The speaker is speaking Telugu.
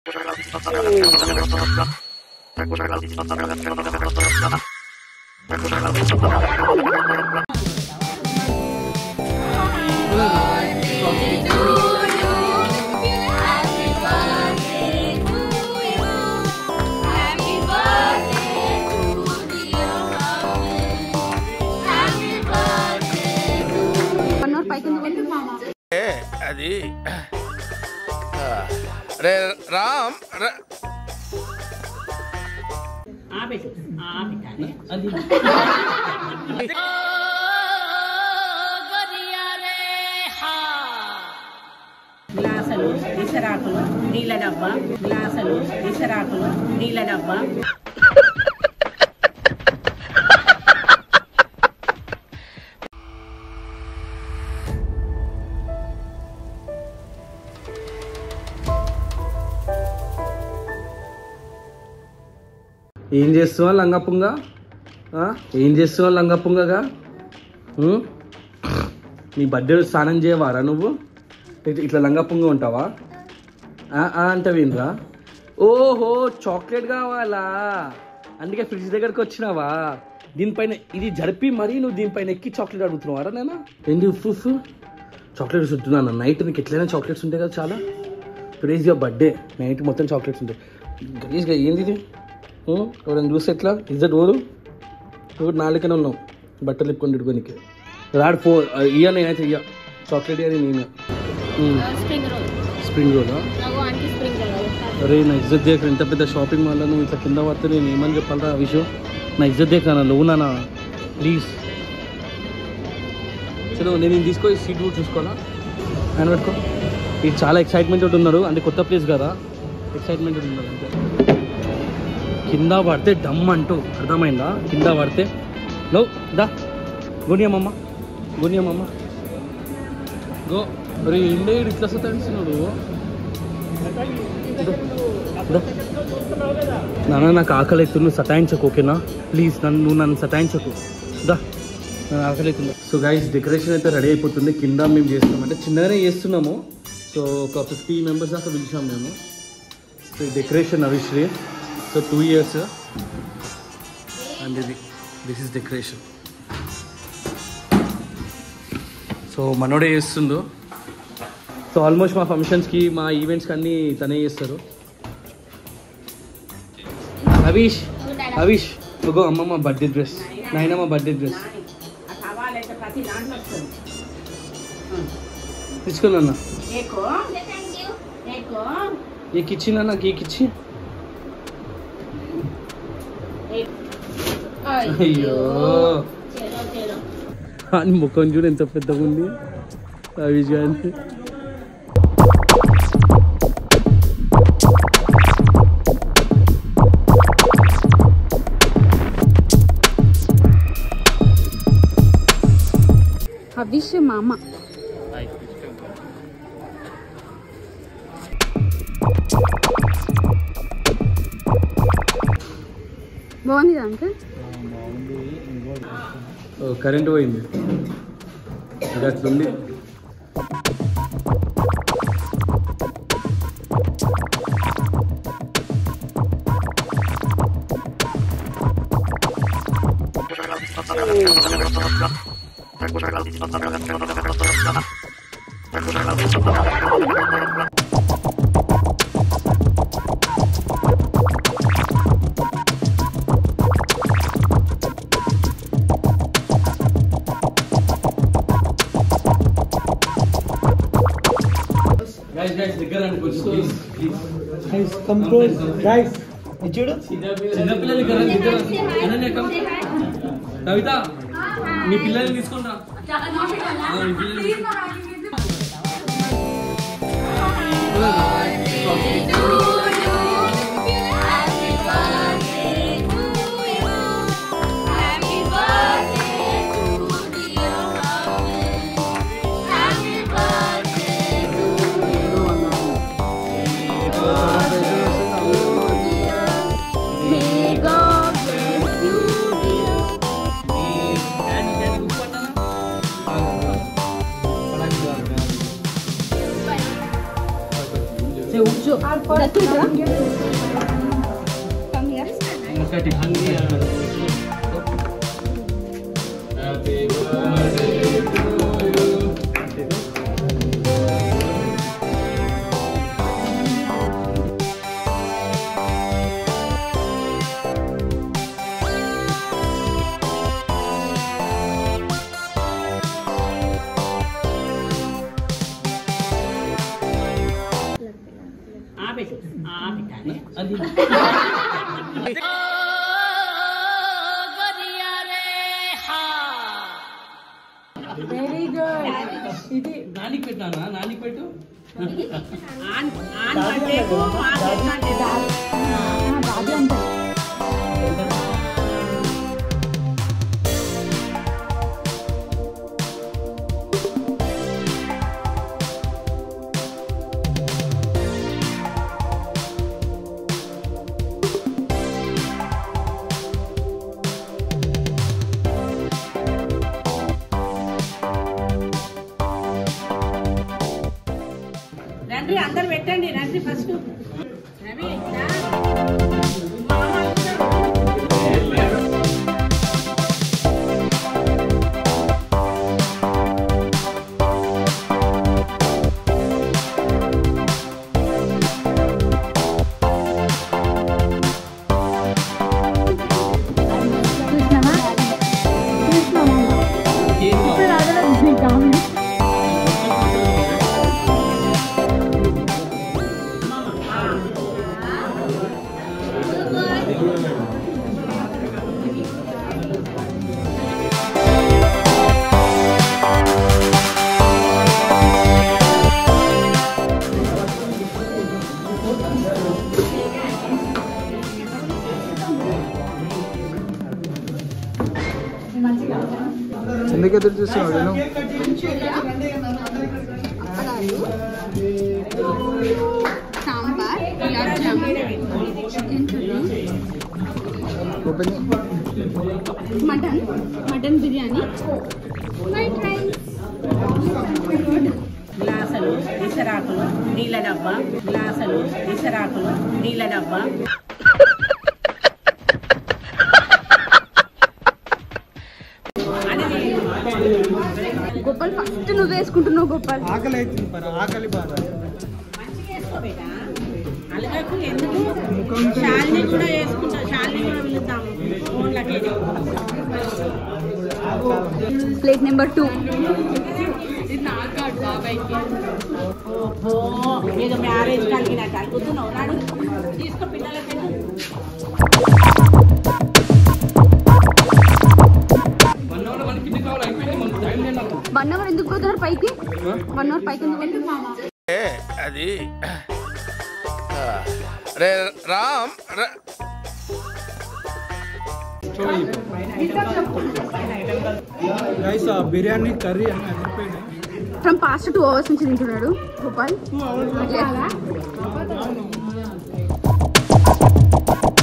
ఏ, అది ఆ, రే రామ్ ర- గ్లాసులు విసరాకులు నీళ్ళ డబ్బా గ్లాసులు విసరాకులు నీళ్ళ డబ్బా ఏం చేస్తున్నావు లంగపుంగ ఆ? ఏం చేస్తున్నావు లంగపుంగగా ఉం? నీ బర్త్డే రోజు స్నానం చేయవారా నువ్వు ఇట్లా- ఇట్లా లంగపుంగ ఉంటావా ఆ, ఆ అంటవేంద్రా ఓహో చాక్లెట్ కావాలా అందుకే ఫ్రిడ్జ్ దగ్గరకు వచ్చినావా దీనిపైన ఇది జరిపి మరీ నువ్వు దీనిపైన ఎక్కి చాక్లెట్ అడుగుతున్నావారా నేను ఏంటి ఉఫ్ ఉఫ్ చాక్లెట్స్ ఉంటున్నాను నైట్ నీకు ఎట్లయినా చాక్లెట్స్ ఉంటాయి కదా చాలా today is your birthday night మొత్తం చాక్లెట్స్ ఉంటాయి గలీజ్గా ఏంది ఇది ఉం? ఎవరైనా చూస్తే ఎట్లా ఇజ్జత్ ఓరు నువ్వు నాలుకనే ఉన్నావు బట్టలు ఇప్పుకొని ఇట్టుకోనికి రాడు ఫో ఇయ్య నేనైతే ఇయ్య చాక్లెట్ ఇయ్యని నేను స్ప్రింగ్ రోల్ స్ప్రింగ్ రోలా నాకు ఆంటీ స్ప్రింగ్ రోల్ అరే నా ఇజ్జత్ దేక ఇంత పెద్ద షాపింగ్ మాల్లో నువ్వు ఇట్లా కింద పడితే నేను ఏమని చెప్పాలరా ఆ విషయం నా ఇజ్జత్ దేక నా లోనా నా ప్లీజ్ చలో నేను ఇది తీసుకొని సీట్ కూడా చూసుకోవాలా ఆయన పెట్టుకో ఇది చాలా ఎక్సైట్మెంట్ తోటి ఉన్నారు అంటే కొత్త ప్లేస్ కదా ఎక్సైట్మెంట్ తోటి ఉన్నారు అంతే కింద పడితే డమ్ అంటూ అర్థమైందా కింద పడితే నో దా గునియమ్మమ్మ గునియమ్మమ్మ గో మరి ఇండే ఇట్లా సతాడిస్తున్నాడు నాన్న నాకు ఆకలి అవుతుంది నువ్వు సతాయించకు ఓకేనా ప్లీజ్ నన్ను నువ్వు నన్ను సతాయించకు దా నాకు ఆకలి అవుతుంది సో గైస్ డెకరేషన్ అయితే రెడీ అయిపోతుంది కింద మేము చేస్తున్నాం అంటే చిన్నగానే చేస్తున్నాము సో ఒక ఫిఫ్టీ మెంబర్స్ దాకా పిలిచాం మేము సో డెకరేషన్ అవిశ్రీ సో టూ ఇయర్స్ అండ్ ఇది దిస్ ఇస్ డెకరేషన్ సో మనోడే చేస్తుండు సో ఆల్మోస్ట్ మా ఫంక్షన్స్కి మా ఈవెంట్స్కి అన్నీ తనే చేస్తారు అవిష్ అవిష్ ఒక అమ్మమ్మ బర్త్డే డ్రెస్ నాయనమ్మ బర్త్డే డ్రెస్ ఆ సవాలైతే ప్రతి దాంట్లో వస్తుంది తీసుకున్నా ఏకో ఏకో నీకు ఇచ్చిన నాకు ఈకి ఇచ్చి అయ్యో అని ముఖం చూడు ఎంత పెద్దగా ఉంది అవిష్ గారి హవిష్ మా అమ్మ బాగుంది అంకుల్ కరెంట్ పోయింది అది అట్లుంది గైస్ గైస్ దగ్గర రండి కొంచెం ప్లీజ్ ప్లీజ్ కంపోజ్ గైస్ చూడు చిన్నపిల్లలు ఇక్కడ రండి, దగ్గర రండి. అనన్య, come. కవిత మీ పిల్లల్ని తీసుకుంటా మీ పిల్లల్ని తీసుకుంటా. ఒకటి ఆపేసి ఆపెట్టాలి అది వెరీ గుడ్ ఇది నానికి పెట్టానా నానికి పెట్టు ఆన్ ఆన్ పట్టేకు ఆన్ పెట్టండి బాబీ అంటారు రండి అందరు పెట్టండి రండి ఫస్ట్ రవి రా. మామ అందరూ. చూసినావా చూసినావా ఎందుకు ఎదురు చూస్తున్నాడు నేను sambar gulab jamun chicken curry open mutton mutton biryani white rice గ్లాసులు ఇసరాకులు నీళ్ళ డబ్బా గ్లాసులు ఇసరాకులు నీళ్ళ డబ్బా అని గోపాల్ ఫస్ట్ నువ్వు వేసుకుంటున్నావు గోపాల్ ఆకలి అవుతుంది పర ఆకలి బాధ మంచిగా వేసుకో బేటా అలగకు ఎందుకు శాలిని కూడా వేసుకుంటా శాలిని కూడా పిలుద్దాము ఫోన్లకి ప్లేట్ నెంబర్ టూ ఓహో ఏదో మ్యారేజ్ కలిగినట్టు అనుకుంటున్నావు నాడు తీసుకో పిల్లలకి వన్ అవర్ మనకి కింద కావాలి అయిపోయింది మనకు టైం లేదు నాకు వన్ అవర్ ఎందుకు పోతున్నారు పైకి వన్ అవర్ పైకి ఎందుకు పోతున్నారు? ఏ, అది ఆ, రే రామ్ ర- రైస్ బిర్యానీ కర్రీ అన్ని అదిరిపోయినాయి ఫ్రమ్ పాస్ట్ టూ అవర్స్ నుంచి తింటున్నాడు గోపాల్